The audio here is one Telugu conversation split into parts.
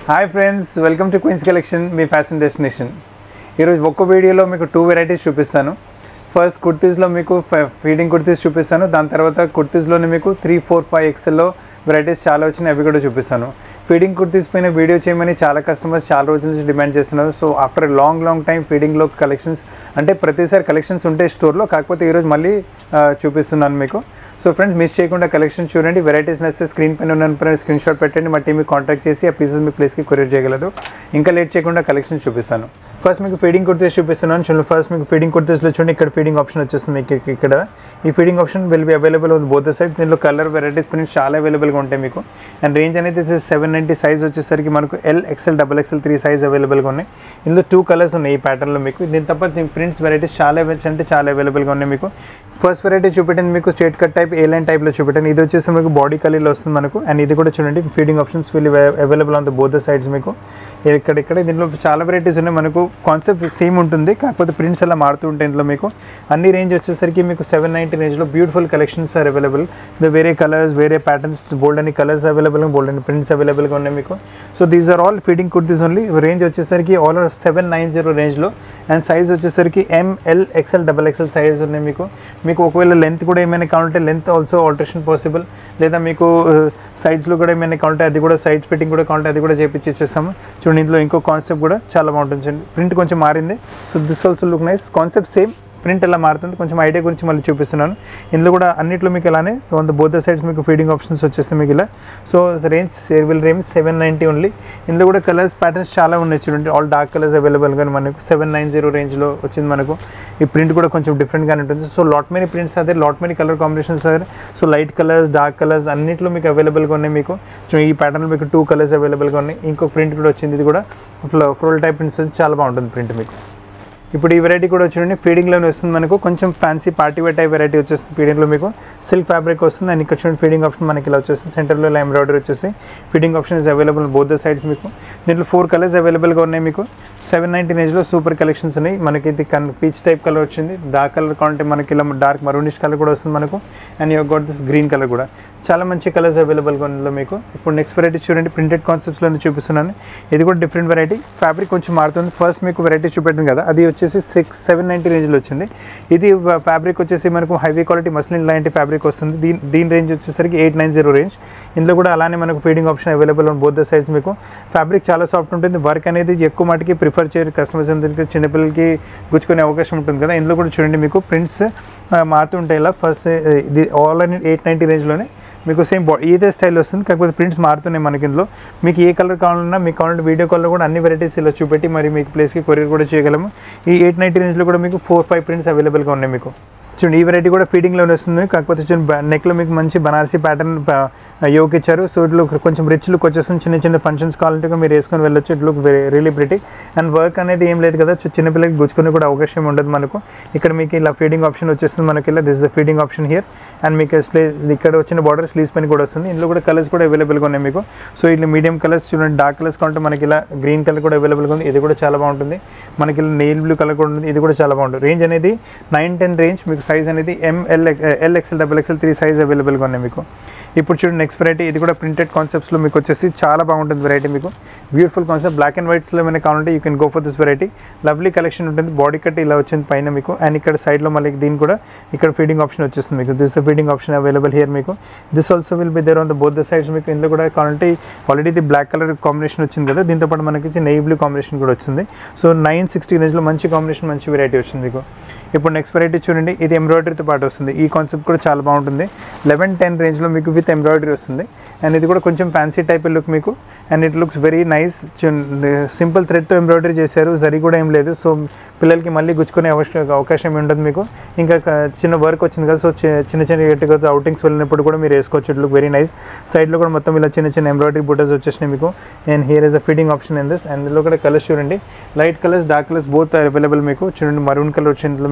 hi friends welcome to Queens Collection మీ ఫ్యాషన్ డెస్టినేషన్ ఈరోజు ఒక్క వీడియోలో మీకు టూ వెరైటీస్ చూపిస్తాను ఫస్ట్ కుర్తీస్లో మీకు ఫీడింగ్ కుర్తీస్ చూపిస్తాను దాని తర్వాత కుర్తీస్లోనే మీకు త్రీ ఫోర్ ఫైవ్ ఎక్స్ఎల్లో వెరైటీస్ చాలా వచ్చినాయి అవి కూడా చూపిస్తాను ఫీడింగ్ కుర్తీస్ పైన వీడియో చేయమని చాలా కస్టమర్స్ చాలా రోజుల నుంచి డిమాండ్ చేస్తున్నారు so after long long time ఫీడింగ్లో కలెక్షన్స్ అంటే ప్రతిసారి కలెక్షన్స్ ఉంటాయి స్టోర్లో కాకపోతే ఈరోజు మళ్ళీ ఆ, చూపిస్తున్నాను మీకు సో ఫ్రెండ్స్ మిస్ చేయకుండా కలెక్షన్ చూడండి వెరైటీస్ నచ్చితే స్క్రీన్ పైన ఉన్న స్క్రీన్ షాట్ పెట్టండి మా టీమ్కి కాంటాక్ట్ చేసి ఆ పీసెస్ మీ ప్లేస్కి కొరియర్ చేయగలరు ఇంకా లేట్ చేయకుండా కలెక్షన్ చూపిస్తాను ఫస్ట్ మీకు ఫీడింగ్ కుర్తీస్ చూపిస్తున్నాను చూడండి ఫస్ట్ మీకు ఫీడింగ్ కుర్తీస్లో చూడండి ఇక్కడ ఫీడింగ్ ఆప్షన్ వచ్చేస్తుంది మీకు ఇక- ఇక్కడ ఈ feeding option will be available with both side దీనిలో కలర్ వెరైటీస్ ప్రింట్స్ చాలా అవైలబుల్గా ఉంటాయి మీకు అండ్ రేంజ్ అనేది సెవెన్ నైంటీ సైజ్ వచ్చేసరికి మనకు L XL double XL three size అవైలబుల్గా ఉన్నాయి ఇందులో టూ కలర్స్ ఉన్నాయి ఈ ప్యాటర్న్లో మీకు దీని తప్ప ప్రింట్స్ వెరైటీస్ చాలా అవైలబుల్ అంటే చాలా అవైలబుల్గా ఉన్నాయి మీకు ఫస్ట్ వెరైటీ చూపెట్టింది మీకు straight cut type A line టైప్లో చూపెట్టాను ఇది వచ్చేసి మీకు బాడీ కలీలో వస్తుంది మనకు అండ్ ఇది కూడా చూడండి feeding options will available on the both sides మీకు ఇక్కడ ఇక్కడ దీంట్లో చాలా వెరైటీస్ ఉన్నాయి మనకు కాన్సెప్ట్ సేమ్ ఉంటుంది కాకపోతే ప్రింట్స్ అలా మారుతూ ఉంటాయి ఇందులో మీకు అన్ని రేంజ్ వచ్చేసరికి మీకు సెవెన్ నైంటీ రేంజ్లో beautiful collections are available the వేరే కలర్స్ వేరే ప్యాటర్న్స్ బోల్డ్ అని కలర్స్ అవైలబుల్ బోల్డ్ అని ప్రింట్స్ అవైలబుల్గా ఉన్నాయి మీకు so these are all feeding kurtis only range వచ్చేసరికి all are seven nine zero రేంజ్లో అండ్ సైజ్ వచ్చేసరికి M L XL double XL size ఉన్నాయి మీకు మీకు ఒకవేళ లెంత్ కూడా ఏమైనా కావాలంటే లెంత్ ఆల్సో ఆల్టరేషన్ పాసిబుల్ లేదా మీకు సైడ్స్లో కూడా ఏమైనా కావాలంటే అది కూడా సైడ్స్ ఫిట్టింగ్ కూడా కావాలంటే అది కూడా చేపించి ఇచ్చేస్తాము చూడండి ఇందులో ఇంకో కాన్సెప్ట్ కూడా చాలా బాగుంటుంది చూడండి ప్రింట్ కొంచెం మారింది so this also look nice concept same print ఎలా మారుతుంది కొంచెం ఐడియా గురించి మళ్ళీ చూపిస్తున్నాను ఇందులో కూడా అన్నిట్లో మీకు ఇలానే so on the both sides మీకు ఫీడింగ్ ఆప్షన్స్ వచ్చేస్తాయి మీకు ఇలా so range will range seven ninety only ఇందులో కూడా కలర్స్ ప్యాటర్న్స్ చాలా ఉన్నాయి చూడండి ఆల్ డార్క్ కలర్స్ అవైలబుల్ కానీ మనకు సెవెన్ నైన్ జీరో రేంజ్లో వచ్చింది మనకు ఈ ప్రింట్ కూడా కొంచెం డిఫరెంట్గానే ఉంటుంది సో లాట్ మెనీ ప్రింట్స్ అదే లాట్ మెనీ కలర్ కాంబినేషన్స్ అదే so light colours dark colours అన్నింటిలో మీకు అవైలబుల్గా ఉన్నాయి మీకు సో ఈ ప్యాటర్న్లో మీకు టూ కలర్స్ అవైలబుల్గా ఉన్నాయి ఇంకొక ప్రింట్ కూడా వచ్చింది ఇది కూడా ఫ్లోల్ టైప్ ప్రింట్స్ చాలా బాగుంటుంది ప్రింట్ మీకు ఇప్పుడు ఈ వెరైటీ కూడా చూడండి ఫీడింగ్లోనే వస్తుంది మనకు కొంచెం fancy party wear type variety వచ్చేస్తుంది ఫీడింగ్లో మీకు సిల్క్ ఫ్యాబ్రిక్ వస్తుంది అండ్ ఇక్కడ చూడండి ఫీడింగ్ ఆప్షన్ మనకి ఇలా వచ్చేసి సెంటర్లో ఇలా ఎంబ్రాయిడరీ వచ్చేసి feeding option is available both the sides మీకు దీంట్లో ఫోర్ కలర్స్ అవైలబుల్గా ఉన్నాయి మీకు సెవెన్ నైంటీ రేంజ్లో సూపర్ కలెక్షన్స్ ఉన్నాయి మనకి ఇది కన్ పీచ్ టైప్ కలర్ వచ్చింది డార్క్ కలర్ కావాలంటే మనకి ఇలా డార్క్ మరూనిష్ కలర్ కూడా వస్తుంది మనకు and you got this green colour కూడా చాలా మంచి కలర్స్ అవైలబుల్గా ఉన్నాయి మీకు ఇప్పుడు నెక్స్ట్ వెరైటీ చూడండి ప్రింటెడ్ కాన్సెప్ట్స్లో చూపిస్తున్నాను ఇది కూడా డిఫరెంట్ వెరైటీ ఫ్యాబ్రిక్ కొంచెం మారుతుంది ఫస్ట్ మీకు వెరైటీ చూపెట్టింది కదా అది వచ్చేసి సిక్స్ సెవెన్ నైంటీ రేంజ్లో వచ్చింది ఇది ఫ్యాబ్రిక్ వచ్చేసి మనకు హైవీ క్వాలిటీ మస్లిన్ లాంటి ఫ్యాబ్రిక్ వస్తుంది దీని దీని రేంజ్ వచ్చేసరికి ఎయిట్ నైన్ జీరో రేంజ్ ఇందులో కూడా అలానే మనకు feeding option available on both the sides మీకు ఫ్యాబ్రిక్ చాలా సాఫ్ట్ ఉంటుంది వర్క్ అనేది ఎక్కువ మటుకి ప్రిఫర్ చేయరు కస్టమర్స్ అందరికీ చిన్నపిల్లలకి గుచ్చుకునే అవకాశం ఉంటుంది కదా ఇందులో కూడా చూడండి మీకు ప్రింట్స్ మారుతుంటాయి ఇలా ఫస్ట్ ఇది ఆల్ అని ఎయిట్ నైంటీ రేంజ్లోనే మీకు సేమ్ బా ఇదే స్టైల్ వస్తుంది కాకపోతే ప్రింట్స్ మారుతున్నాయి మనకి ఇందులో మీకు ఏ కలర్ కావాలన్నా మీకు కావాలంటే వీడియో కాల్లో కూడా అన్ని వెరైటీస్ ఇలా చూపెట్టి మరి మీకు ప్లేస్కి కొరియర్ కూడా చేయగలము ఈ ఎయిట్ నైంటీ రేంజ్లో కూడా మీకు ఫోర్ ఫైవ్ ప్రింట్స్ అవైలబుల్గా ఉన్నాయి మీకు చూడండి ఈ వెరైటీ కూడా ఫీడింగ్లోనే వస్తుంది కాకపోతే చూడండి నెక్లో మీకు మంచి బనారసీ ప్యాటర్న్ యోక్ ఇచ్చారు సో ఇట్లో కొంచెం రిచ్ లుక్ వచ్చేస్తుంది చిన్న చిన్న ఫంక్షన్స్ కావాలంటే కూడా మీరు వేసుకొని వెళ్ళొచ్చు it look really pretty and work అనేది ఏం లేదు కదా చి- చిన్నపిల్లలకి గుచ్చుకునే కూడా అవకాశం ఉండదు మనకు ఇక్కడ మీకు ఇలా ఫీడింగ్ ఆప్షన్ వచ్చేస్తుంది మనకి ఇలా this the feeding option here and మీకు స్లే ఇక్కడ వచ్చిన బార్డర్ స్లీవ్స్ పైన కూడా వస్తుంది ఇందులో కూడా కలర్స్ కూడా అవైలబుల్గా ఉన్నాయి మీకు సో ఇట్లా మీడియం కలర్స్ చూడండి డార్క్ కలర్స్ కావాలంటే మనకి ఇలా గ్రీన్ కలర్ కూడా అవైలబుల్గా ఉంది ఇది కూడా చాలా బాగుంటుంది మనకి ఇలా నెయిల్ బ్లూ కలర్ కూడా ఉంటుంది ఇది కూడా చాలా బాగుంటుంది రేంజ్ అనేది నైన్ టెన్ రేంజ్ మీకు సైజ్ అనేది M L L XL double XL three size అవైలబుల్గా ఉన్నాయి మీకు ఇప్పుడు చూడండి నెక్స్ట్ వెరైటీ ఇది కూడా ప్రింటెడ్ కాన్సెప్ట్స్లో మీకు వచ్చేసి చాలా బాగుంటుంది వెరైటీ మీకు బ్యూటిఫుల్ కాన్సెప్ట్ బ్లాక్ అండ్ వైట్స్లో ఏమైనా కావాలంటే you can go for this variety lovely collection ఉంటుంది బాడీ కట్ ఇలా వచ్చింది పైన మీకు అండ్ ఇక్కడ సైడ్లో మళ్ళీ దీని కూడా ఇక్కడ ఫీడింగ్ ఆప్షన్ వచ్చేస్తుంది మీకు this feeding option available here మీకు this also will be there on the both the sides మీకు ఇందులో కూడా కావాలంటే ఆల్రెడీ ఇది బ్లాక్ కలర్ కాంబినేషన్ వచ్చింది కదా దీంతో పాటు మనకి నెయ్యి బ్లూ కాంబినేషన్ కూడా వచ్చింది సో నైన్ సిక్స్టీ రేంజ్లో మంచి కాంబినేషన్ మంచి వెరైటీ వచ్చింది మీకు ఇప్పుడు నెక్స్ట్ వెరైటీ చూడండి ఇది ఎంబ్రాయిడరీతో పాటు వస్తుంది ఈ కాన్సెప్ట్ కూడా చాలా బాగుంటుంది లెవెన్ టెన్ రేంజ్లో మీకు విత్ ఎంబ్రాయిడరీ వస్తుంది అండ్ ఇది కూడా కొంచెం ఫ్యాన్సీ టైప్ లుక్ మీకు and it looks very nice simple థ్రెడ్తో ఎంబ్రాయిడరీ చేశారు జరీ కూడా ఏం లేదు సో పిల్లలకి మళ్ళీ గుచ్చుకునే అవకాశం అవకాశం ఉండదు మీకు ఇంకా క- చిన్న వర్క్ వచ్చింది కదా సో చి- చిన్న చిన్న గట్టిగా అవుటింగ్స్ వెళ్ళినప్పుడు కూడా మీరు వేసుకోవచ్చు ఇట్ లుక్ వెరీ నైస్ సైడ్లో కూడా మొత్తం ఇలా చిన్న చిన్న ఎంబ్రాయిడరీ బుటర్స్ వచ్చేసినాయి మీకు and here is a feeding option in this and ఇందులో కూడా కలర్స్ చూడండి light colours dark colours both available మీకు చూడండి మరూన్ కలర్ వచ్చింది ఇందులో మీకు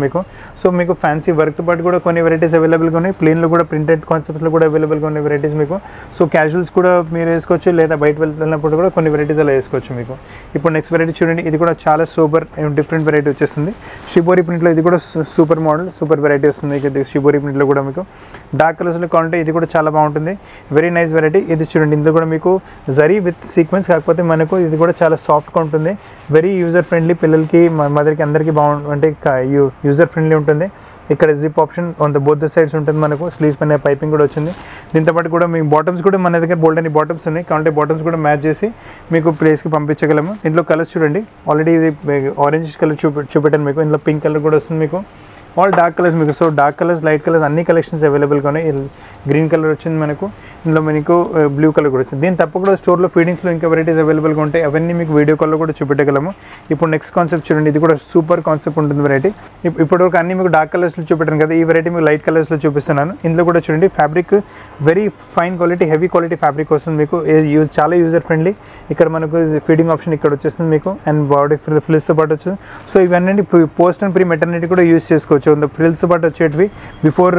మీకు సో మీకు ఫ్యాన్సీ వర్క్తో పాటు కూడా కొన్ని వెరైటీస్ అవైలబుల్గా ఉన్నాయి ప్లేన్లో కూడా ప్రింటెడ్ కాన్సెప్ట్స్లో కూడా అవైలబుల్గా ఉన్నాయి వెరైటీస్ మీకు సో క్యాజువల్స్ కూడా మీరు వేసుకోవచ్చు లేదా బయట వెళ్తున్నప్పుడు కూడా కొన్ని వెరైటీస్ అలా వేసుకోవచ్చు మీకు ఇప్పుడు నెక్స్ట్ వెరైటీ చూడండి ఇది కూడా చాలా సూపర్ డిఫరెంట్ వెరైటీ వచ్చేస్తుంది షిబోరి ప్రింట్లో ఇది కూడా సూపర్ మోడల్ సూపర్ వెరైటీ వస్తుంది ఇది షిబోరి ప్రింట్లో కూడా మీకు డార్క్ కలర్స్లో కావాలంటే ఇది కూడా చాలా బాగుంటుంది వెరీ నైస్ వెరైటీ ఇది చూడండి ఇందులో కూడా మీకు జరీ విత్ సీక్వెన్స్ కాకపోతే మనకు ఇది కూడా చాలా సాఫ్ట్గా ఉంటుంది వెరీ యూజర్ ఫ్రెండ్లీ పిల్లలకి మదర్కి అందరికీ బాగుంటుంది అంటే యూజర్ ఫ్రెండ్లీ ఉంటుంది ఇక్కడ zip option on the both the sides ఉంటుంది మనకు స్లీవ్స్ పైన పైపింగ్ కూడా వచ్చింది దీంతో పాటు కూడా మీ బాటమ్స్ కూడా మన దగ్గర బోల్డ్ అని బాటమ్స్ ఉన్నాయి కాబట్టి బాటమ్స్ కూడా మ్యాచ్ చేసి మీకు ప్లేస్కి పంపించగలము దీంట్లో కలర్స్ చూడండి ఆల్రెడీ ఇది ఆరెంజ్ కలర్ చూపె చూపెట్టాను మీకు ఇందులో పింక్ కలర్ కూడా వస్తుంది మీకు ఆల్ డార్క్ కలర్స్ మీకు so dark colours light colours అన్ని కలెక్షన్స్ అవైలబుల్గా ఉన్నాయి గ్రీన్ కలర్ వచ్చింది మనకు ఇందులో మీకు బ్లూ కలర్ కూడా వచ్చింది దీని తప్ప కూడా స్టోర్లో ఫీడింగ్స్లో ఇంకా వెరైటీస్ అవైలబుల్గా ఉంటాయి అవన్నీ మీకు వీడియో కాల్లో కూడా చూపెట్టగలము ఇప్పుడు నెక్స్ట్ కాన్సెప్ట్ చూడండి ఇది కూడా సూపర్ కాన్సెప్ట్ ఉంటుంది వెరైటీ ఇప్పటివరకు అన్ని మీకు డార్క్ కలర్స్లో చూపెట్టాను కదా ఈ వెరైటీ మీకు లైట్ కలర్స్లో చూపిస్తున్నాను ఇందులో కూడా చూడండి fabric very fine quality heavy quality fabric వస్తుంది మీకు యూజ్ చాలా యూజర్ ఫ్రెండ్లీ ఇక్కడ మనకు ఫీడింగ్ ఆప్షన్ ఇక్కడ వచ్చేస్తుంది మీకు అండ్ బాడీ ఫ్రిల్స్తో పాటు వచ్చింది సో ఇవన్నీ పోస్ట్ అండ్ ప్రీ మెటర్నిటీ కూడా యూజ్ చేసుకోవచ్చు ఫ్రిల్స్తో పాటు వచ్చేటివి బిఫోర్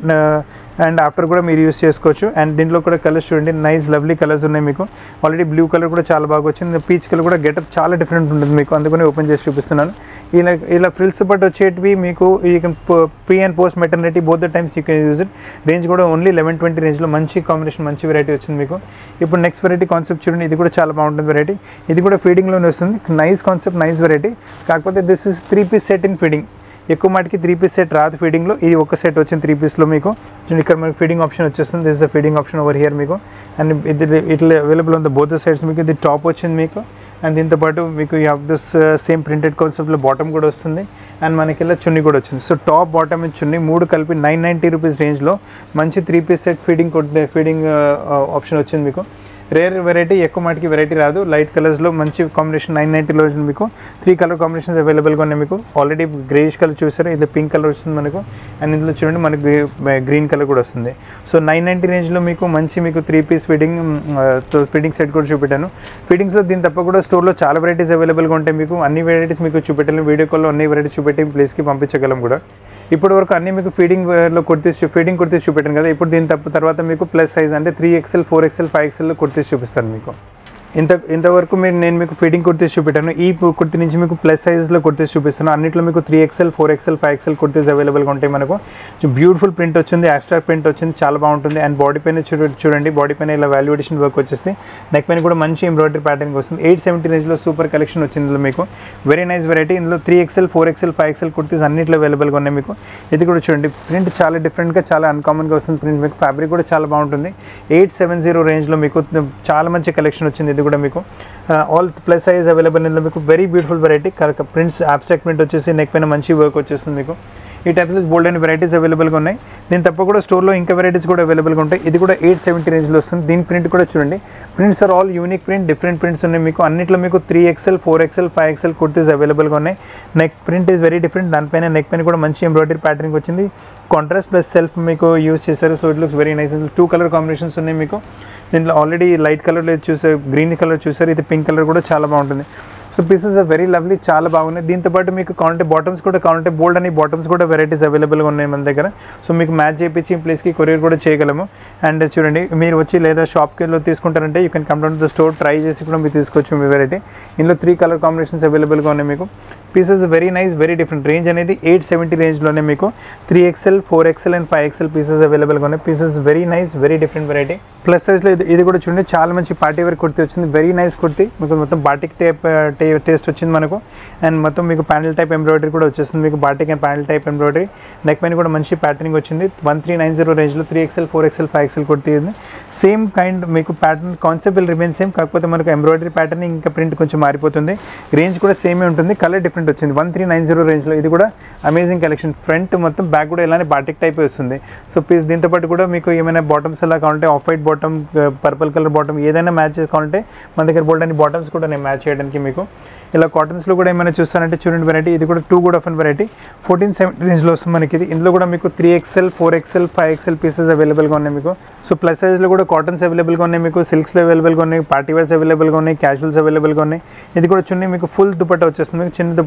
అండ్ ఆఫ్టర్ కూడా మీరు యూస్ చేసుకోవచ్చు అండ్ దీంట్లో కూడా కలర్స్ చూడండి నైస్ లవ్లీ కలర్స్ ఉన్నాయి మీకు ఆల్రెడీ బ్లూ కలర్ కూడా చాలా బాగా వచ్చింది పీచ్ కలర్ కూడా గెటప్ చాలా డిఫరెంట్ ఉంటుంది మీకు అందుకని ఓపెన్ చేసి చూపిస్తున్నాను ఇలా ఇలా ఫ్రిల్స్ పాటు వచ్చేటివి మీకు ఈ pre and post maternity both the times you can use it range కూడా ఓన్లీ లెవెన్ ట్వంటీ రేంజ్లో మంచి కాంబినేషన్ మంచి వెరైటీ వచ్చింది మీకు ఇప్పుడు నెక్స్ట్ వెరైటీ కాన్సెప్ట్ చూడండి ఇది కూడా చాలా బాగుంటుంది వెరైటీ ఇది కూడా ఫీడింగ్లోనే వస్తుంది నైస్ కాన్సెప్ట్ నైస్ వెరైటీ కాకపోతే this is three piece set in feeding ఎక్కువ మటుకి త్రీ పీస్ సెట్ రాదు ఫీడింగ్లో ఇది ఒక సెట్ వచ్చింది త్రీ పీస్లో మీకు చూడండి ఇక్కడ మనకి ఫీడింగ్ ఆప్షన్ వచ్చేస్తుంది this the feeding option over here మీకు అండ్ ఇది ఇట్లా అవైలబుల్ ఉంది బోత్ సైడ్స్ మీకు ఇది టాప్ వచ్చింది మీకు అండ్ దీంతో పాటు మీకు you have this same printed కాన్సెప్ట్లో బాటమ్ కూడా వస్తుంది అండ్ మనకి ఇలా చున్నీ కూడా వచ్చింది so top bottom and chunni మూడు కలిపి నైన్ నైంటీ రూపీస్ రేంజ్లో మంచి three piece set feeding feeding option వచ్చింది మీకు రేర్ వెరైటీ ఎక్కువ మటుకి వెరైటీ రాదు లైట్ కలర్స్లో మంచి కాంబినేషన్ నైన్ నైంటీలో మీకు త్రీ కలర్ కాంబినేషన్స్ అవైలబుల్గా ఉన్నాయి మీకు ఆల్రెడీ గ్రేష్ కలర్ చూసారు ఇది పింక్ కలర్ వస్తుంది మనకు అండ్ ఇందులో చూడండి మనకి గ్రీన్ కలర్ కూడా వస్తుంది సో నైన్ నైంటీ రేంజ్లో మీకు మంచి మీకు three piece feeding feeding set కూడా చూపెట్టాను ఫీడింగ్స్లో దీని తప్ప కూడా స్టోర్లో చాలా వెరైటీస్ అవైలబుల్గా ఉంటాయి మీకు అన్ని వెరైటీస్ మీకు చూపెట్టాను వీడియో కాల్లో అన్ని వెరైటీస్ చూపెట్టి ప్లేస్కి పంపించగలం కూడా ఇప్పటి వరకు అన్ని మీకు ఫీడింగ్ లో కుర్తీస్ ఫీడింగ్ కుర్తీస్ చూపెట్టాను కదా ఇప్పుడు దీని తప్ప తర్వాత మీకు ప్లస్ సైజ్ అంటే three XL four XL five XL kurtis చూపిస్తాను మీకు ఇంత ఇంతవరకు మీరు నేను మీకు ఫీడింగ్ కుర్తీస్ చూపెట్టాను ఈ కుర్తీ నుంచి మీకు ప్లస్ సైజ్లో కుర్తీస్ చూపిస్తాను అన్నింటిలో మీకు three XL four XL five XL kurtis అవైలబుల్గా ఉంటాయి మనకు బ్యూటిఫుల్ ప్రింట్ వచ్చింది యాస్ట్రాక్ ప్రింట్ వచ్చింది చాలా బాగుంటుంది అండ్ బాడీ పైన చూడ చూడండి బాడీ పైన ఇలా వాల్యుయేషన్ వర్క్ వచ్చేసి నెక్ పైన కూడా మంచి ఎంబ్రాయిడరీ ప్యాటర్న్ వస్తుంది ఎయిట్ సెవెంటీ రేంజ్లో సూపర్ కలెక్షన్ వచ్చింది ఇందులో మీకు వెరీ నైస్ వెరైటీ ఇందులో three XL four XL five XL kurtis అన్నింటిలో అవైలబుల్గా ఉన్నాయి మీకు ఇది కూడా చూడండి ప్రింట్ చాలా డిఫరెంట్గా చాలా అన్కామన్గా వస్తుంది ప్రింట్ మీకు ఫ్యాబ్రిక్ కూడా చాలా బాగుంటుంది ఎయిట్ సెవెన్ జీరో రేంజ్లో మీకు చాలా మంచి కలెక్షన్ వచ్చింది ఇది కూడా మీకు ఆల్ ప్లస్ సైజ్ అవైలబుల్ ఇందులో మీకు very beautiful variety prints abstract print వచ్చేసి నెక్ పైన మంచి వర్క్ వచ్చేస్తుంది మీకు ఈ టైప్లో బోల్డ్ అండ్ వెరైటీస్ అవైలబుల్గా ఉన్నాయి దీని తప్ప కూడా స్టోర్లో ఇంకా వెరైటీస్ కూడా అవైలబుల్గా ఉంటాయి ఇది కూడా ఎయిట్ సెవెంటీ రేంజ్లో వస్తుంది దీని ప్రింట్ కూడా చూడండి prints are all unique print different prints ఉన్నాయి మీకు అన్నిట్లో మీకు three XL four XL five XL kurtis అవైలబుల్గా ఉన్నాయి neck print is very different దానిపైన నెక్ పైన కూడా మంచి ఎంబ్రాయిడరీ ప్యాటర్నింగ్ వచ్చింది కాంట్రాస్ట్ ప్లస్ సెల్ఫ్ మీకు యూస్ చేశారు so it looks very nice two colour combinations ఉన్నాయి మీకు దీంట్లో ఆల్రెడీ లైట్ కలర్ చూసారు గ్రీన్ కలర్ చూసారు ఇది పింక్ కలర్ కూడా చాలా బాగుంటుంది so pieces are very lovely చాలా బాగున్నాయి దీంతో పాటు మీకు కావాలంటే బాటమ్స్ కూడా కావాలంటే బోల్డ్ అని బాటమ్స్ కూడా వెరైటీస్ అవైలబుల్గా ఉన్నాయి మన దగ్గర సో మీకు మ్యాచ్ చేయించి ప్లేస్కి కొరియర్ కూడా చేయగలము అండ్ చూడండి మీరు వచ్చి లేదా షాప్కి వెళ్ళి తీసుకుంటారంటే you can come down to the store try చేసి కూడా మీరు తీసుకోవచ్చు మీ వెరైటీ ఇందులో త్రీ కలర్ కాంబినేషన్స్ అవైలబుల్గా ఉన్నాయి మీకు pieces very nice very different range అనేది ఎయిట్ సెవెంటీ రేంజ్లోనే మీకు three XL four XL and five XL pieces అవైలబుల్గా ఉన్నాయి pieces very nice very different variety plus సైజ్లో ఇది ఇది కూడా చూడండి చాలా మంచి పార్టీ వేర్ కుర్తీ వచ్చింది వెరీ నైస్ కుర్తీ మీకు మొత్తం బాటిక్ టైప్ టేస్ట్ వచ్చింది మనకు అండ్ మొత్తం మీకు ప్యానల్ టైప్ ఎంబ్రాయిడరీ కూడా వచ్చేస్తుంది మీకు batik and panel type embroidery neck పైన కూడా మంచి ప్యాటర్నింగ్ వచ్చింది వన్ త్రీ నైన్ జీరో రేంజ్లో three XL four XL five XL kurti ఉంది సేమ్ కైండ్ మీకు pattern concept will remain same కాకపోతే మనకు ఎంబ్రాయిడరీ ప్యాటర్న్ ఇంకా ప్రింట్ కొంచెం మారిపోతుంది రేంజ్ కూడా సేమే ఉంటుంది కలర్ డిఫరెంట్ వచ్చింది వన్ త్రీ నైన్ జీరో రేంజ్లో ఇది కూడా అమేజింగ్ కలెక్షన్ ఫ్రంట్ మొత్తం బ్యాక్ కూడా ఇలానే బాటిక్ టైప్ వస్తుంది సో పీస్ దీంతో పాటు కూడా మీకు ఏమైనా బాటమ్స్ ఎలా కావాలంటే off white bottom purple colour bottom ఏదైనా మ్యాచ్ చేసుకోవాలంటే మన దగ్గర బోల్డ్ అని బాటమ్స్ కూడా నేను మ్యాచ్ చేయడానికి మీకు ఇలా కాటన్స్లో కూడా ఏమైనా చూస్తానంటే చూడండి వెరైటీ ఇది కూడా టూ కూడా off and variety fourteen seventy రేంజ్లో వస్తుంది మనకి ఇది ఇందులో కూడా మీకు three XL four XL five XL pieces అవైలబుల్గా ఉన్నాయి మీకు సో ప్లస్ సైజ్లో కూడా కాటన్స్ అవైలబుల్గా ఉన్నాయి మీకు సిల్క్స్లో అవైలబుల్గా ఉన్నాయి పార్టీ వేర్స్ అవైలబుల్గా ఉన్నాయి క్యాజువల్స్ అవైలబుల్గా ఉన్నాయి ఇది కూడా చున్నీ మీకు ఫుల్ దుపట్టా వచ్చేస్తుంది మీకు చిన్న దుపట్టా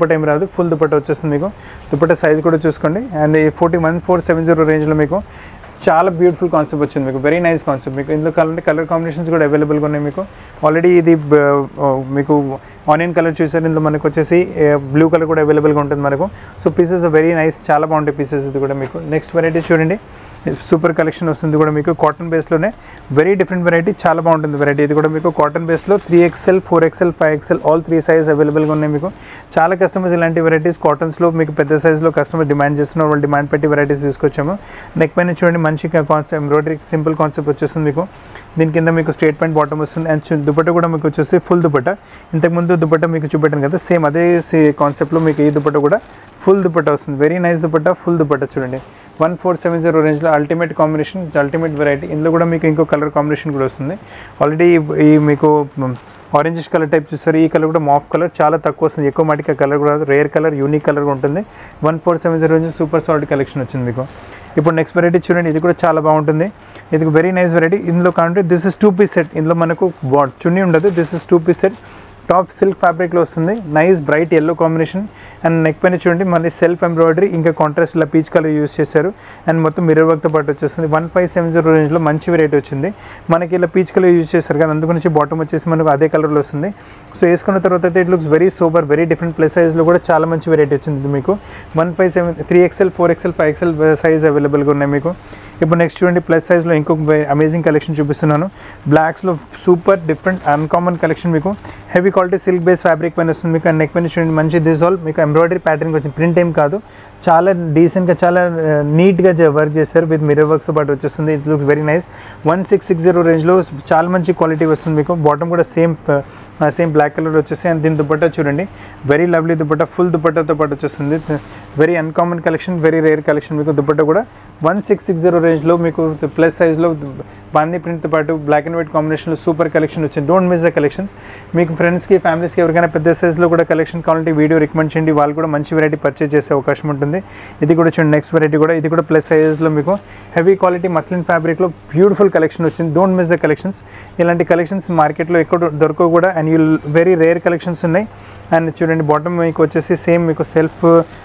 దుపట్ట ఏమి రాదు ఫుల్ దుపట్ట వచ్చేస్తుంది మీకు దుపట్ట సైజ్ కూడా చూసుకోండి అండ్ ఈ forty one four seven zero రేంజ్లో మీకు చాలా బ్యూటిఫుల్ కాన్సెప్ట్ వచ్చింది మీకు వెరీ నైస్ కాన్సెప్ట్ మీకు ఇందులో కలర్ కలర్ కాంబినేషన్స్ కూడా అవైలబుల్గా ఉన్నాయి మీకు ఆల్రెడీ ఇది బ- ఆ, మీకు ఆనియన్ కలర్ చూసారు ఇందులో మనకు వచ్చేసి బ్లూ కలర్ కూడా అవైలబుల్గా ఉంటుంది మనకు సో పీసెస్ వెరీ నైస్ చాలా బాగుంటాయి పీసెస్ ఇది కూడా మీకు నెక్స్ట్ వెరైటీ చూడండి సూపర్ కలెక్షన్ వస్తుంది కూడా మీకు కాటన్ బేస్లోనే వెరీ డిఫరెంట్ వెరైటీ చాలా బాగుంటుంది వెరైటీ ఇది కూడా మీకు కాటన్ బేస్లో three XL four XL five XL all three size అవైలబుల్గా ఉన్నాయి మీకు చాలా కస్టమర్స్ ఇలాంటి వెరైటీస్ కాటన్స్లో మీకు పెద్ద సైజ్లో కస్టమర్ డిమాండ్ చేస్తున్నారు వాళ్ళు డిమాండ్ పెట్టి వెరైటీస్ తీసుకొచ్చాము నెక్ పైన చూడండి మంచి కాన్సెప్ట్ ఎంబ్రాయిడరీ సింపుల్ కాన్సెప్ట్ వచ్చేస్తుంది మీకు దీని కింద మీకు స్ట్రేట్ ప్యాంట్ బాటమ్ వస్తుంది అండ్ చు- దుపట్ట కూడా మీకు వచ్చేసి ఫుల్ దుపట్ట ఇంతకుముందు దుపట్ట మీకు చూపెట్టాను కదా సేమ్ అదే కాన్సెప్ట్లో మీకు ఈ దుపట్ట కూడా ఫుల్ దుపట్ట వస్తుంది very nice dupatta full dupatta చూడండి వన్ ఫోర్ సెవెన్ జీరో రేంజ్లో అల్టిమేట్ కాంబినేషన్ అల్టిమేట్ వెరైటీ ఇందులో కూడా మీకు ఇంకో కలర్ కాంబినేషన్ కూడా వస్తుంది ఆల్రెడీ ఈ మీకు ఆరెంజిష్ కలర్ టైప్ చూస్తారు ఈ కలర్ కూడా మాఫ్ కలర్ చాలా తక్కువ వస్తుంది ఎక్కువ మాటికి కలర్ కూడా రేర్ కలర్ యూనిక్ కలర్ ఉంటుంది one four seven zero range super salt collection వచ్చింది మీకు ఇప్పుడు నెక్స్ట్ వెరైటీ చూడండి ఇది కూడా చాలా బాగుంటుంది ఇది వెరీ నైస్ వెరైటీ ఇందులో కావాలంటే this is two piece set ఇందులో మనకు బా- చున్నీ ఉండదు this is two piece set top silk ఫ్యాబ్రిక్లో వస్తుంది nice bright yellow combination and neck పైన చూడండి మళ్ళీ సెల్ఫ్ ఎంబ్రాయిడరీ ఇంకా కాంట్రాస్ట్ ఇలా పీచ్ కలర్ యూస్ చేశారు అండ్ మొత్తం మిర్రర్ వర్క్తో పాటు వచ్చేస్తుంది వన్ ఫైవ్ సెవెన్ జీరో రేంజ్లో మంచి వెరైటీ వచ్చింది మనకి ఇలా పీచ్ కలర్ యూస్ చేశారు కదా అందుగురించి బాటమ్ వచ్చేసి మనకు అదే కలర్లో వస్తుంది సో వేసుకున్న తర్వాత అయితే it looks very super very different plus సైజ్లో కూడా చాలా మంచి వెరైటీ వచ్చింది ఇది మీకు one five seven three XL four XL five XL size అవైలబుల్గా ఉన్నాయి మీకు ఇప్పుడు నెక్స్ట్ చూడండి ప్లస్ సైజ్లో ఇంకొక అమేజింగ్ కలెక్షన్ చూపిస్తున్నాను బ్లాక్స్లో సూపర్ డిఫరెంట్ అన్కామన్ కలెక్షన్ మీకు heavy quality silk base fabric పైన వస్తుంది మీకు అండ్ నెక్ పైన చూడండి మంచి దిస్ ఆల్ మీకు ఎంబ్రాయిడరీ ప్యాటర్న్ వచ్చింది ప్రింట్ ఏం కాదు చాలా డీసెంట్గా చాలా నీట్గా వర్క్ చేశారు విత్ మిర్రర్ వర్క్స్తో పాటు వచ్చేస్తుంది it look very nice one six six zero రేంజ్లో చాలా మంచి క్వాలిటీ వస్తుంది మీకు బాటమ్ కూడా సేమ్ సేమ్ బ్లాక్ కలర్ వచ్చేసి అండ్ దీని దుపట్టా చూడండి వెరీ లవ్లీ దుపట్టా ఫుల్ దుపట్టాతో పాటు వచ్చేస్తుంది very uncommon collection very rare collection మీకు దుపట్టా కూడా వన్ సిక్స్ సిక్స్ జీరో రేంజ్లో మీకు ప్లస్ సైజ్లో బాందీ ప్రింట్తో పాటు బ్లాక్ అండ్ వైట్ కాంబినేషన్లో సూపర్ కలెక్షన్ వచ్చింది డోంట్ మిస్ ద కలెక్షన్స్ మీకు ఫ్రెండ్స్కి ఫ్యామిలీస్కి ఎవరికైనా పెద్ద సైజ్లో కూడా కలెక్షన్ కావాలంటే వీడియో రికమెండ్ చేయండి వాళ్ళు కూడా మంచి వెరైటీ పర్చేజ్ చేసే అవకాశం ఉంటుంది ఇది కూడా చూడండి నెక్స్ట్ వెరైటీ కూడా ఇది కూడా ప్లస్ సైజెస్లో మీకు హెవీ క్వాలిటీ మస్లిన్ ఫ్యాబ్రిక్లో బ్యూటిఫుల్ కలెక్షన్ వచ్చింది డోంట్ మిస్ ద కలెక్షన్స్ ఇలాంటి కలెక్షన్స్ మార్కెట్లో ఎక్కడ దొరకవు కూడా and you very rare collections ఉన్నాయి అండ్ చూడండి బాటమ్ మీకు వచ్చేసి సేమ్ మీకు సెల్ఫ్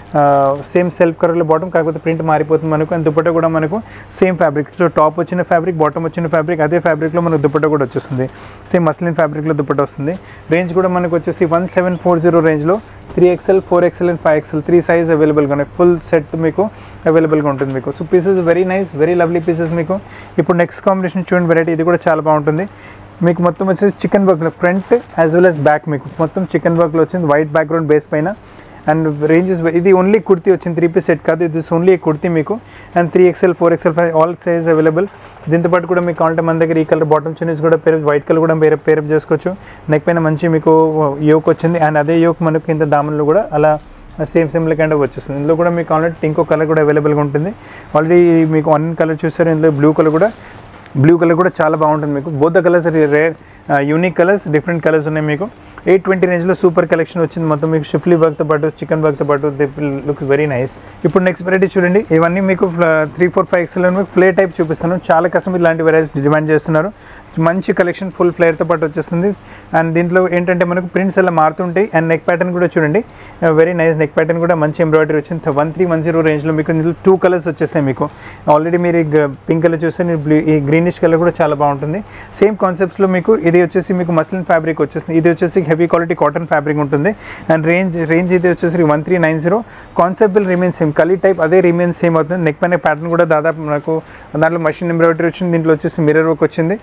సేమ్ సెల్ఫ్ కలర్లో బాటమ్ కాకపోతే ప్రింట్ మారిపోతుంది మనకు అండ్ దుపట్టా కూడా మనకు సేమ్ ఫ్యాబ్రిక్ సో టాప్ వచ్చిన ఫ్యాబ్రిక్ బాటమ్ వచ్చిన ఫ్యాబ్రిక్ అదే ఫ్యాబ్రిక్లో మనకు దుపట్టా కూడా వచ్చేస్తుంది సేమ్ మస్లిన్ ఫ్యాబ్రిక్లో దుపట్టా వస్తుంది రేంజ్ కూడా మనకు వచ్చేసి వన్ సెవెన్ ఫోర్ జీరో రేంజ్లో three XL four XL and five XL three size అవైలబుల్గా ఉన్నాయి ఫుల్ సెట్ మీకు అవైలబుల్గా ఉంటుంది మీకు so pieces very nice very lovely pieces మీకు ఇప్పుడు నెక్స్ట్ కాంబినేషన్ చూడండి వెరైటీ ఇది కూడా చాలా బాగుంటుంది మీకు మొత్తం వచ్చేసి chikan work front as well as back మీకు మొత్తం చికెన్ వర్క్లో వచ్చింది వైట్ బ్యాక్గ్రౌండ్ బేస్ పైన అండ్ రేంజెస్ ఇది ఓన్లీ కుర్తీ వచ్చింది త్రీ పీస్ సెట్ కాదు ఇది ఓన్లీ కుర్తీ మీకు and three XL four XL five all size available దీంతో పాటు కూడా మీకు కావాలంటే మన దగ్గర ఈ కలర్ బాటమ్ చున్నీస్ కూడా పేరు వైట్ కలర్ కూడా పేరు పేరప్ చేసుకోవచ్చు నెక్ పైన మంచి మీకు యోక్ వచ్చింది అండ్ అదే యోక్ మనకు ఇంత దామన్లో కూడా అలా సేమ్ సేమ్ కైండ్ వచ్చేస్తుంది ఇందులో కూడా మీకు కావాలంటే ఇంకో కలర్ కూడా అవైలబుల్గా ఉంటుంది ఆల్రెడీ మీకు వన్ కలర్ చూసారు ఇందులో బ్లూ కలర్ కూడా బ్లూ కలర్ కూడా చాలా బాగుంటుంది మీకు both the colours rare unique colours different colours ఉన్నాయి మీకు ఎయిట్ ట్వంటీ రేంజ్లో సూపర్ కలెక్షన్ వచ్చింది మొత్తం మీకు షిఫ్లీ వర్క్తో పాటు చికెన్ వర్క్తో పాటు లుక్స్ వెరీ నైస్ ఇప్పుడు నెక్స్ట్ వెరైటీ చూడండి ఇవన్నీ మీకు త్రీ ఫోర్ ఫైవ్ ఎక్స్ఎల్ మీకు ఫ్లే టైప్ చూపిస్తాను చాలా కస్టమర్ ఇలాంటి వెరైటీస్ డిమాండ్ చేస్తున్నారు మంచి కలెక్షన్ ఫుల్ ఫ్లేర్తో పాటు వచ్చేస్తుంది అండ్ దీంట్లో ఏంటంటే మనకు ప్రింట్స్ అలా మారుతుంటాయి అండ్ నెక్ ప్యాటర్న్ కూడా చూడండి వెరీ నైస్ నెక్ ప్యాటర్న్ కూడా మంచి ఎంబ్రాయిడరీ వచ్చింది వన్ త్రీ వన్ జీరో రేంజ్లో మీకు ఇందులో టూ కలర్స్ వచ్చేస్తాయి మీకు ఆల్రెడీ మీరు పింక్ కలర్ చూస్తే మీరు బ్లూ ఈ గ్రీనిష్ కలర్ కూడా చాలా బాగుంటుంది సేమ్ కాన్సెప్ట్స్లో మీకు ఇది వచ్చేసి మీకు మస్లిన్ ఫ్యాబ్రిక్ వచ్చేస్తుంది ఇది వచ్చేసి హెవీ క్వాలిటీ కాటన్ ఫ్యాబ్రిక్ ఉంటుంది అండ్ రేంజ్ రేంజ్ ఇది వచ్చేసి one three nine zero concept will remain same kali type అదే రిమైన్ సేమ్ అవుతుంది నెక్ పైన ప్యాటర్న్ కూడా దాదాపు నాకు దాంట్లో మషిన్ ఎంబ్రాయిడరీ వచ్చింది దీంట్లో వచ్చేసి మిర్రర్ వర్క్ వచ్చింది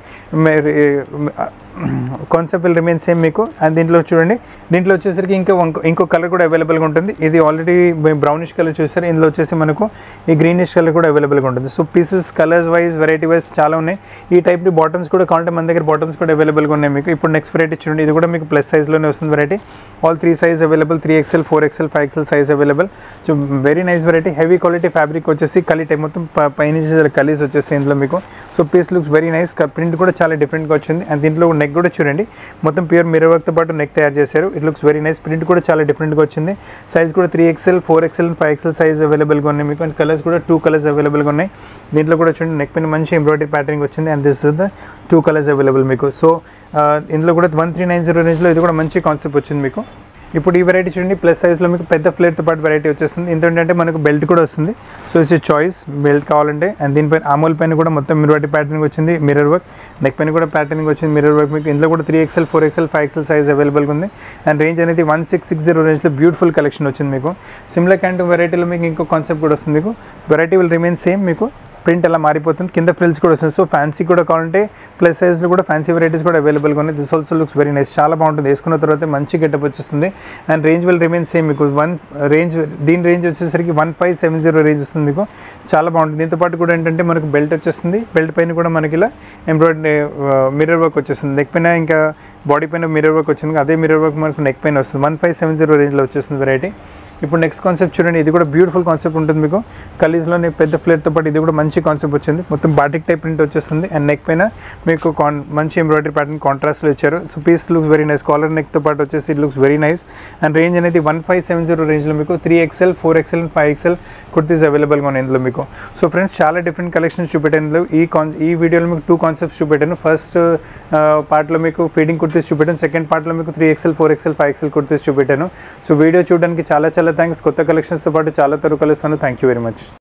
కాన్సెప్ట్ విల్ రిమైన్ సేమ్ మీకు అండ్ దీంట్లో చూడండి దీంట్లో వచ్చేసరికి ఇంకా ఇంకో- ఇంకో కలర్ కూడా అవైలబుల్గా ఉంటుంది ఇది ఆల్రెడీ బ్రౌనిష్ కలర్ చూస్తారు ఇందులో వచ్చేసి మనకు ఈ గ్రీనిష్ కలర్ కూడా అవైలబుల్గా ఉంటుంది so pieces colours wise variety wise చాలా ఉన్నాయి ఈ టైప్ బాటమ్స్ కూడా కావాలంటే మన దగ్గర బాటమ్స్ కూడా అవైలబుల్గా ఉన్నాయి మీకు ఇప్పుడు నెక్స్ట్ వెరైటీ చూడండి ఇది కూడా మీకు ప్లస్ సైజ్లోనే వస్తుంది variety all three size available three XL four XL five XL size available so very nice variety heavy quality fabric వచ్చేసి కలీ టైప్ మొత్తం ప- పైన కలీస్ వచ్చేసి ఇందులో మీకు so piece looks very nice print కూడా చాలా డిఫరెంట్గా వచ్చింది అండ్ దీంట్లో నెక్ కూడా చూడండి మొత్తం ప్యూర్ మిర్రర్ వర్క్తో పాటు నెక్ తయారు చేశారు it looks very nice print కూడా చాలా డిఫరెంట్గా వచ్చింది సైజ్ కూడా three XL four XL five XL size అవైలబుల్గా ఉన్నాయి మీకు అండ్ కలర్స్ కూడా టూ కలర్స్ అవైలబుల్గా ఉన్నాయి దీంట్లో కూడా చూడండి నెక్ పైన మంచి ఎంబ్రాయిడరీ ప్యాటర్నింగ్ వచ్చింది and this is the two colours available మీకు సో ఇందులో కూడా వన్ త్రీ నైన్ జీరో రేంజ్లో ఇది కూడా మంచి కాన్సెప్ట్ వచ్చింది మీకు ఇప్పుడు ఈ వెరైటీ చూడండి ప్లస్ సైజ్లో మీకు పెద్ద ఫ్లేట్తో పాటు వెరైటీ వచ్చేస్తుంది ఇంత ఏంటంటే మనకు బెల్ట్ కూడా వస్తుంది సో ఇట్స్ చాయిస్ బెల్ట్ కావాలంటే అండ్ దీనిపైన అమూల్ పైన కూడా మొత్తం మిర్వాటి ప్యాటర్నింగ్ వచ్చింది మిర్రర్ వర్క్ నెక్ పైన కూడా ప్యాటర్నింగ్ వచ్చింది మిర్రర్ వర్క్ మీకు ఇందులో కూడా three XL four XL five XL size అవైలబుల్గా ఉంది అండ్ రేంజ్ అనేది వన్ సిక్స్ సిక్స్ జీరో రేంజ్లో బ్యూటిఫుల్ కలెక్షన్ వచ్చింది మీకు సిమ్లర్ క్యాంటూ వెరైటీలో మీకు ఇంకో కాన్సెప్ట్ కూడా వస్తుంది మీకు వెరైటీ విల్ రిమైన్ సేమ్ మీకు ప్రింట్ అలా మారిపోతుంది కింద ఫ్రిల్స్ కూడా వస్తుంది సో ఫ్యాన్సీ కూడా కావాలంటే ప్లస్ సైజ్లో కూడా ఫ్యాన్సీ వెరైటీస్ కూడా అవైలబుల్గా ఉన్నాయి this also looks very nice చాలా బాగుంటుంది వేసుకున్న తర్వాత మంచి గెటప్ వచ్చేస్తుంది and range will remain same మీకు వన్ రేంజ్ దీని రేంజ్ వచ్చేసరికి one five seven zero range వస్తుంది మీకు చాలా బాగుంటుంది దీంతో పాటు కూడా ఏంటంటే మనకు బెల్ట్ వచ్చేస్తుంది బెల్ట్ పైన కూడా మనకి ఇలా ఎంబ్రాయిడరీ మిర్రర్ వర్క్ వచ్చేస్తుంది నెక్ పైన ఇంకా బాడీ పైన మిర్రర్ వర్క్ వచ్చింది అదే మిర్రర్ వర్క్ మనకు నెక్ పైన వస్తుంది వన్ ఫైవ్ సెవెన్ జీరో రేంజ్లో వచ్చేస్తుంది వెరైటీ ఇప్పుడు నెక్స్ట్ కాన్సెప్ట్ చూడండి ఇది కూడా బ్యూటిఫుల్ కాన్సెప్ట్ ఉంటుంది మీకు కలీజ్లోనే పెద్ద ప్లేట్తో పాటు ఇది కూడా మంచి కాన్సెప్ట్ వచ్చింది మొత్తం బాటిక్ టైప్ ప్రింట్ వచ్చేస్తుంది అండ్ నెక్ పైన మీకు కాన్ మంచి ఎంబ్రాయిడరీ ప్యాటర్న్ కాంట్రాస్ట్లో ఇచ్చారు so piece looks very nice collar నెక్తో పాటు వచ్చేసి it looks very nice and range అనేది వన్ ఫైవ్ సెవెన్ జీరో రేంజ్లో మీకు three XL four XL and five XL kurtis అవైలబుల్గా ఉన్నాయి ఇందులో మీకు సో ఫ్రెండ్స్ చాలా డిఫరెంట్ కలెక్షన్స్ చూపెట్టాను ఇందులో ఈ కాన్ ఈ వీడియోలో మీకు టూ కాన్సెప్ట్స్ చూపెట్టాను ఫస్ట్ పార్ట్లో మీకు ఫీడింగ్ కుర్తీస్ చూపెట్టాను సెకండ్ పార్ట్లో మీకు three XL four XL five XL kurtis చూపెట్టాను సో వీడియో చూడడానికి చాలా చాలా థ్యాంక్స్ కొత్త కలెక్షన్స్తో పాటు చాలా తరపు కలుస్తాను థ్యాంక్ యూ వెరీ మచ్